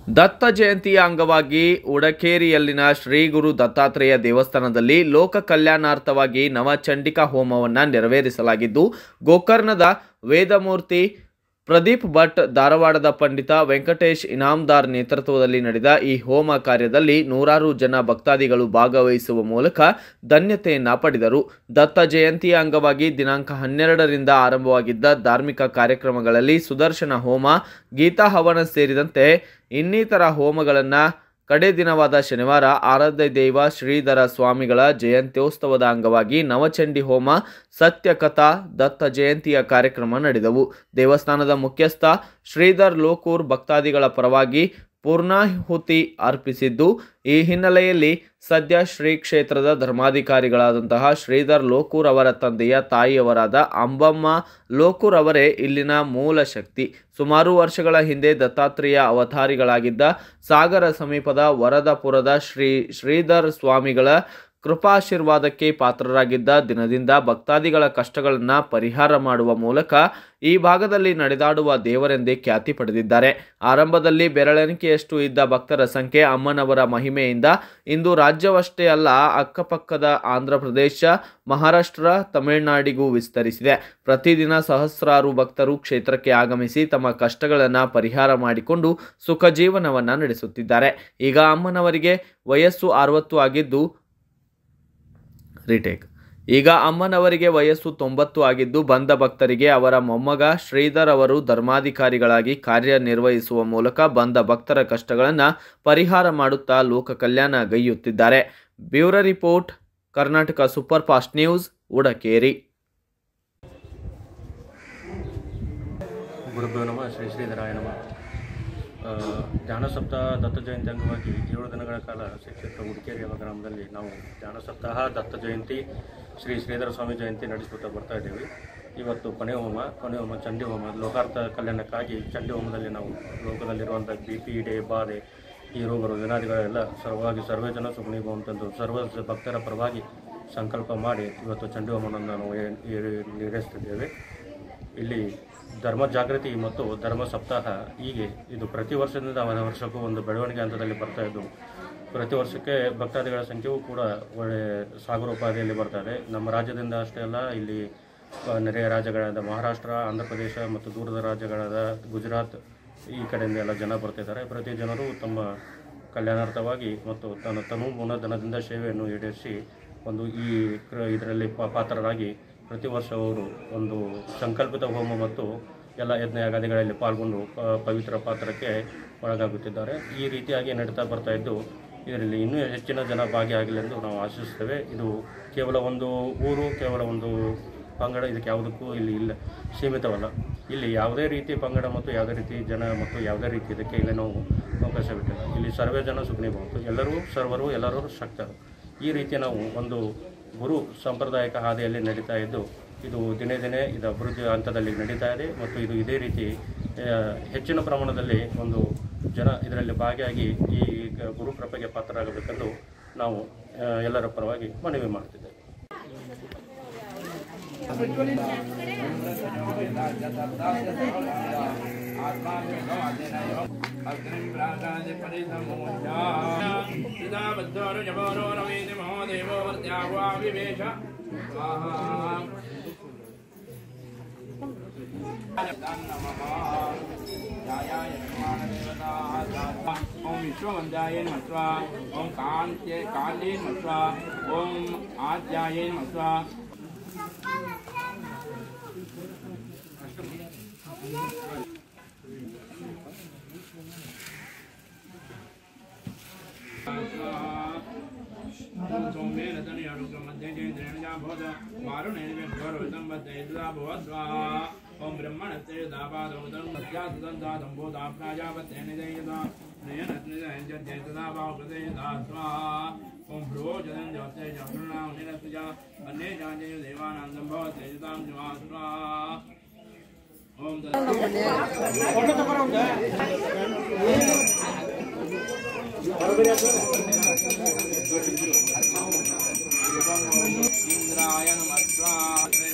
ದತ್ತ ಜಯಂತಿಯ ಅಂಗವಾಗಿ ಉಡಕೇರಿಯಲ್ಲಿನ ಶ್ರೀ ಗುರು ದತ್ತಾತ್ರೇಯ ದೇವಸ್ಥಾನದಲ್ಲಿ ಲೋಕ ಕಲ್ಯಾಣಾರ್ಥವಾಗಿ ನವಚಂಡಿಕಾ ಹೋಮವನ್ನು ನೆರವೇರಿಸಲಾಗಿದ್ದು ಗೋಕರ್ಣದ ವೇದಮೂರ್ತಿ ಪ್ರದೀಪ್ ಭಟ್ ಧಾರವಾಡದ ಪಂಡಿತ ವೆಂಕಟೇಶ್ ಇನಾಮ್ದಾರ್ ನೇತೃತ್ವದಲ್ಲಿ ನಡೆದ ಈ ಹೋಮ ಕಾರ್ಯದಲ್ಲಿ ನೂರಾರು ಜನ ಭಕ್ತಾದಿಗಳು ಭಾಗವಹಿಸುವ ಮೂಲಕ ಧನ್ಯತೆಯನ್ನ ಪಡೆದರು ದತ್ತ ಜಯಂತಿಯ ಅಂಗವಾಗಿ ದಿನಾಂಕ ಹನ್ನೆರಡರಿಂದ ಆರಂಭವಾಗಿದ್ದ ಧಾರ್ಮಿಕ ಕಾರ್ಯಕ್ರಮಗಳಲ್ಲಿ ಸುದರ್ಶನ ಹೋಮ ಗೀತಾ ಹವನ ಸೇರಿದಂತೆ ಇನ್ನಿತರ ಹೋಮಗಳನ್ನು ಕಡೆ ದಿನವಾದ ಶನಿವಾರ ಆರಾಧ್ಯ ದೈವ ಶ್ರೀಧರ ಸ್ವಾಮಿಗಳ ಜಯಂತ್ಯೋತ್ಸವದ ಅಂಗವಾಗಿ ನವಚಂಡಿ ಹೋಮ ಸತ್ಯಕಥಾ ದತ್ತ ಜಯಂತಿಯ ಕಾರ್ಯಕ್ರಮ ನಡೆದವು ದೇವಸ್ಥಾನದ ಮುಖ್ಯಸ್ಥ ಶ್ರೀಧರ್ ಲೋಕೂರ್ ಭಕ್ತಾದಿಗಳ ಪರವಾಗಿ ಪೂರ್ಣಾಹುತಿ ಅರ್ಪಿಸಿದ್ದು ಈ ಹಿನ್ನೆಲೆಯಲ್ಲಿ ಸದ್ಯ ಶ್ರೀ ಕ್ಷೇತ್ರದ ಧರ್ಮಾಧಿಕಾರಿಗಳಾದಂತಹ ಶ್ರೀಧರ್ ಲೋಕೂರ್ ಅವರ ತಂದೆಯ ತಾಯಿಯವರಾದ ಅಂಬಮ್ಮ ಲೋಕೂರ್ ಅವರೇ ಇಲ್ಲಿನ ಮೂಲ ಶಕ್ತಿ ಸುಮಾರು ವರ್ಷಗಳ ಹಿಂದೆ ದತ್ತಾತ್ರೇಯ ಅವತಾರಿಗಳಾಗಿದ್ದ ಸಾಗರ ಸಮೀಪದ ವರದಪುರದ ಶ್ರೀ ಶ್ರೀಧರ್ ಸ್ವಾಮಿಗಳ ಕೃಪಾಶೀರ್ವಾದಕ್ಕೆ ಪಾತ್ರರಾಗಿದ್ದ ದಿನದಿಂದ ಭಕ್ತಾದಿಗಳ ಕಷ್ಟಗಳನ್ನು ಪರಿಹಾರ ಮಾಡುವ ಮೂಲಕ ಈ ಭಾಗದಲ್ಲಿ ನಡೆದಾಡುವ ದೇವರೆಂದೇ ಖ್ಯಾತಿ ಪಡೆದಿದ್ದಾರೆ ಆರಂಭದಲ್ಲಿ ಬೆರಳೆಣಿಕೆಯಷ್ಟು ಇದ್ದ ಭಕ್ತರ ಸಂಖ್ಯೆ ಅಮ್ಮನವರ ಮಹಿಮೆಯಿಂದ ಇಂದು ರಾಜ್ಯವಷ್ಟೇ ಅಲ್ಲ ಅಕ್ಕಪಕ್ಕದ ಆಂಧ್ರ ಪ್ರದೇಶ ಮಹಾರಾಷ್ಟ್ರ ತಮಿಳುನಾಡಿಗೂ ವಿಸ್ತರಿಸಿದೆ ಪ್ರತಿದಿನ ಸಹಸ್ರಾರು ಭಕ್ತರು ಕ್ಷೇತ್ರಕ್ಕೆ ಆಗಮಿಸಿ ತಮ್ಮ ಕಷ್ಟಗಳನ್ನು ಪರಿಹಾರ ಮಾಡಿಕೊಂಡು ಸುಖ ಜೀವನವನ್ನು ನಡೆಸುತ್ತಿದ್ದಾರೆ ಈಗ ಅಮ್ಮನವರಿಗೆ ವಯಸ್ಸು ಅರವತ್ತು ಆಗಿದ್ದು ರಿಟೇಕ್ ಈಗ ಅಮ್ಮನವರಿಗೆ ವಯಸ್ಸು ತೊಂಬತ್ತು ಆಗಿದ್ದು ಬಂದ ಭಕ್ತರಿಗೆ ಅವರ ಮೊಮ್ಮಗ ಶ್ರೀಧರ್ ಅವರು ಧರ್ಮಾಧಿಕಾರಿಗಳಾಗಿ ಕಾರ್ಯನಿರ್ವಹಿಸುವ ಮೂಲಕ ಬಂದ ಭಕ್ತರ ಕಷ್ಟಗಳನ್ನು ಪರಿಹಾರ ಮಾಡುತ್ತಾ ಲೋಕ ಕಲ್ಯಾಣ ಗೈಯುತ್ತಿದ್ದಾರೆ bureau report Karnataka super fast news Udakeri ಗುರುಭ್ಯೋ ನಮಃ ಶ್ರೀ ಶ್ರೀಧರಾಯ ನಮಃ ಆ, ಜ್ಞಾನ ಸಪ್ತಾಹ ದತ್ತ ಜಯಂತಿ ಅಂಗವಾಗಿ ಏಳು ದಿನಗಳ ಕಾಲ ಶ್ರೀ ಕ್ಷೇತ್ರ ಉಡುಕೇರಿ ಎಂಬ ಗ್ರಾಮದಲ್ಲಿ ನಾವು ಜ್ಞಾನ ಸಪ್ತಾಹ ದತ್ತ ಜಯಂತಿ ಶ್ರೀ ಶ್ರೀಧರ ಸ್ವಾಮಿ ಜಯಂತಿ ನಡೆಸುತ್ತಾ ಬರ್ತಾ ಇದ್ದೇವೆ ಇವತ್ತು ಕೊನೆ ಹೋಮ ಕೊನೆ ಹೋಮ ಚಂಡಿ ಹೋಮ ಲೋಕಾರ್ಥ ಕಲ್ಯಾಣಕ್ಕಾಗಿ ಚಂಡಿ ಹೋಮದಲ್ಲಿ ನಾವು ಲೋಕದಲ್ಲಿರುವಂಥ ಬಿ ಪಿ ಡೇ ಬಾಧೆ ಈ ರೋಗರು ವಿನಾದಿಗಳೆಲ್ಲ ಸರ್ವವಾಗಿ ಸರ್ವೇ ಜನ ಸುಗುಣಿಭವಂತಂದು ಸರ್ವ ಭಕ್ತರ ಪರವಾಗಿ ಸಂಕಲ್ಪ ಮಾಡಿ ಇವತ್ತು ಚಂಡಿ ಹೋಮವನ್ನು ನಾವು ಏ- ಏ- ನಿರ್ವಹಿಸ್ತಿದ್ದೇವೆ ಇಲ್ಲಿ ಧರ್ಮ ಜಾಗೃತಿ ಮತ್ತು ಧರ್ಮ ಸಪ್ತಾಹ ಹೀಗೆ ಇದು ಪ್ರತಿ ವರ್ಷದಿಂದ ಅವನ ವರ್ಷಕ್ಕೂ ಒಂದು ಬೆಳವಣಿಗೆ ಹಂತದಲ್ಲಿ ಬರ್ತಾ ಇದ್ದು ಪ್ರತಿ ವರ್ಷಕ್ಕೆ ಭಕ್ತಾದಿಗಳ ಸಂಖ್ಯೆಯೂ ಕೂಡ ಒಳ್ಳೆ ಸಾಗರೋಪಾದಿಯಲ್ಲಿ ಬರ್ತಾ ಇದೆ ನಮ್ಮ ರಾಜ್ಯದಿಂದ ಅಷ್ಟೇ ಅಲ್ಲ ಇಲ್ಲಿ ಆ, ನೆರೆಯ ರಾಜ್ಯಗಳಾದ ಮಹಾರಾಷ್ಟ್ರ ಆಂಧ್ರ ಪ್ರದೇಶ ಮತ್ತು ದೂರದ ರಾಜ್ಯಗಳಾದ ಗುಜರಾತ್ ಈ ಕಡೆಯಿಂದ ಎಲ್ಲ ಜನ ಬರ್ತಿದ್ದಾರೆ ಪ್ರತಿ ಜನರು ತಮ್ಮ ಕಲ್ಯಾಣಾರ್ಥವಾಗಿ ಮತ್ತು ತನ್ನ ತನು ಮನೋಧನದಿಂದ ಸೇವೆಯನ್ನು ಈಡೇರಿಸಿ ಒಂದು ಈ ಇದರಲ್ಲಿ ಪಾತ್ರರಾಗಿ ಪ್ರತಿ ವರ್ಷ ಅವರು ಒಂದು ಸಂಕಲ್ಪಿತ ಹೋಮ ಮತ್ತು ಎಲ್ಲ ಯಜ್ಞ ಯಾಗಾದಿಗಳಲ್ಲಿ ಪಾಲ್ಗೊಂಡು ಪ- ಪವಿತ್ರ ಪಾತ್ರಕ್ಕೆ ಒಳಗಾಗುತ್ತಿದ್ದಾರೆ ಈ ರೀತಿಯಾಗಿ ನಡೀತಾ ಬರ್ತಾ ಇದ್ದು ಇದರಲ್ಲಿ ಇನ್ನೂ ಹೆಚ್ಚಿನ ಜನ ಭಾಗಿಯಾಗಲಿ ಎಂದು ನಾವು ಆಶಿಸುತ್ತೇವೆ ಇದು ಕೇವಲ ಒಂದು ಊರು ಕೇವಲ ಒಂದು ಪಂಗಡ ಇದಕ್ಕೆ ಯಾವುದಕ್ಕೂ ಇಲ್ಲಿ ಇಲ್ಲ ಸೀಮಿತವಲ್ಲ ಇಲ್ಲಿ ಯಾವುದೇ ರೀತಿ ಪಂಗಡ ಮತ್ತು ಯಾವುದೇ ರೀತಿ ಜನ ಮತ್ತು ಯಾವುದೇ ರೀತಿ ಇದಕ್ಕೆ ಇಲ್ಲಿ ನಾವು ಅವಕಾಶ ಬಿಟ್ಟಿಲ್ಲ ಇಲ್ಲಿ ಸರ್ವೇ ಜನ ಸುಗ್ನಿಬಹುದು ಎಲ್ಲರೂ ಸರ್ವರು ಎಲ್ಲರೂ ಶಕ್ತರು ಈ ರೀತಿ ನಾವು ಒಂದು ಗುರು ಸಾಂಪ್ರದಾಯಿಕ ಹಾದಿಯಲ್ಲಿ ನಡೀತಾ ಇದ್ದು ಇದು ದಿನೇ ದಿನೇ ಇದು ಅಭಿವೃದ್ಧಿ ಹಂತದಲ್ಲಿ ನಡೀತಾ ಇದೆ ಮತ್ತು ಇದು ಇದೇ ರೀತಿ ಆ, ಹೆಚ್ಚಿನ ಪ್ರಮಾಣದಲ್ಲಿ ಒಂದು ಜನ ಇದರಲ್ಲಿ ಭಾಗಿಯಾಗಿ ಈ ಗುರು ಕೃಪೆಗೆ ಪಾತ್ರರಾಗಬೇಕೆಂದು ನಾವು ಆ, ಎಲ್ಲರ ಪರವಾಗಿ ಮನವಿ ಮಾಡ್ತಿದ್ದೇವೆ ओम विश्ववंदाय नमः ओम कांत्य काले नमः ओम आद्याय नमः सोमेन तनयानुग्रह मध्ये जयेन्द्रेण भवत वारुणेन विद्वरविदं बद्धेतुदा भवद्वाहा ओम ब्रह्मणस्य दापादमुदं मध्यासुदन्तादं बोधा प्राजापत्येन जयदा नयनत्निजयजयतदा भावप्रदयदा स्वाहा ओम भ्रो जनं ज्योते जप्रणा निरसुजा अन्ये जाजय देवानन्दं भवत्येतां जुहा स्वाहा ओम इंद्राय नमः स्वाहा